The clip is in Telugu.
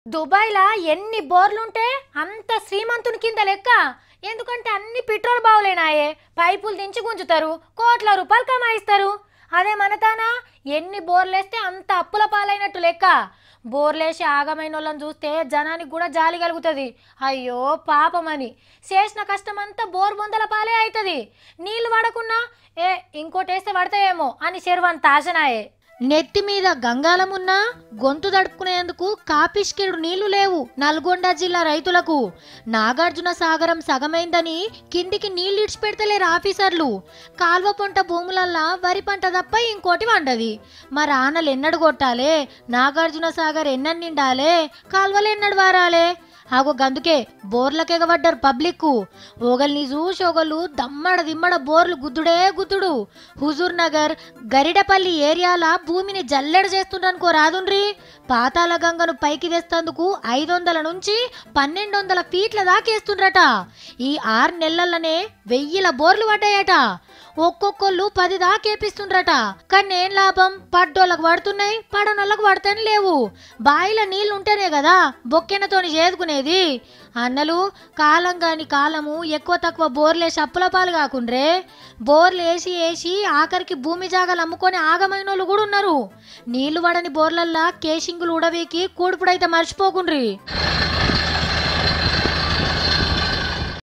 దుబాయ్లా ఎన్ని బోర్లుంటే అంత శ్రీమంతుని కింద లెక్క ఎందుకంటే అన్ని పెట్రోల్ బావులేనాయే పైపులు దించి గుంజుతారు కోట్ల రూపాయలు కమాయిస్తారు అదే మనతానా ఎన్ని బోర్లేస్తే అంత అప్పుల పాలైనట్టు లెక్క బోర్లేసి ఆగమైన వాళ్ళని చూస్తే జనానికి కూడా జాలి కలుగుతుంది అయ్యో పాపమని చేసిన కష్టమంతా బోర్ బొందల పాలే అవుతుంది నీళ్లు పడకున్నా ఏ ఇంకోటి వేస్తే పడతాయేమో అని చెరువంత ఆశనాయే నెత్తి మీద గంగాలమున్నా గొంతు తడుపుకునేందుకు కాపిష్కిడు నీళ్లు లేవు నల్గొండ జిల్లా రైతులకు నాగార్జున సాగరం సగమైందని కిందికి నీళ్లు ఇడిచిపెడతలేరు ఆఫీసర్లు కాల్వ పంట భూములల్లా వరి పంట తప్ప ఇంకోటి వండది మరి ఆనలు ఎన్నడు కొట్టాలే నాగార్జున సాగర్ ఎన్నడు నిండాలే కాల్వలు ఎన్నడు వారాలే ఆగో గందుకే బోర్లకు ఎగబడ్డారు పబ్లిక్ ఓగల్ని చూసి ఒకళ్ళు దమ్మడ దిమ్మడ బోర్లు గుద్దుడే గుద్దుడు హుజూర్ నగర్ గరిడపల్లి ఏరియాల భూమిని జల్లెడ చేస్తుండనుకో రాదుండ్రి పాతాల గంగను పైకి తెస్తందుకు ఐదు వందల నుంచి పన్నెండు వందల ఫీట్ల దాకేస్తుండ్రట ఈ ఆరు నెలలనే వెయ్యిల బోర్లు పడ్డాయట ఒక్కొక్కళ్ళు పది దాకేపిస్తుండ్రట కానీ ఏం లాభం పడ్డోళ్ళకు పడుతున్నాయి పడనోళ్ళకు పడతానే లేవు బాయిల నీళ్లు ఉంటేనే కదా బొక్కెనతోని చేసుకునేది అన్నలు కాలం కాని కాలము ఎక్కువ తక్కువ బోర్లేసి అప్పుల పాలు కాకుండ్రే బోర్లు వేసి వేసి ఆఖరికి భూమి జాగాలు అమ్ముకొని ఆగమైన వాళ్ళు కూడా ఉన్నారు నీళ్లు పడని బోర్లల్లా కేసింగులు ఉడవీకి కూడుపుడైతే మర్చిపోకుండ్రి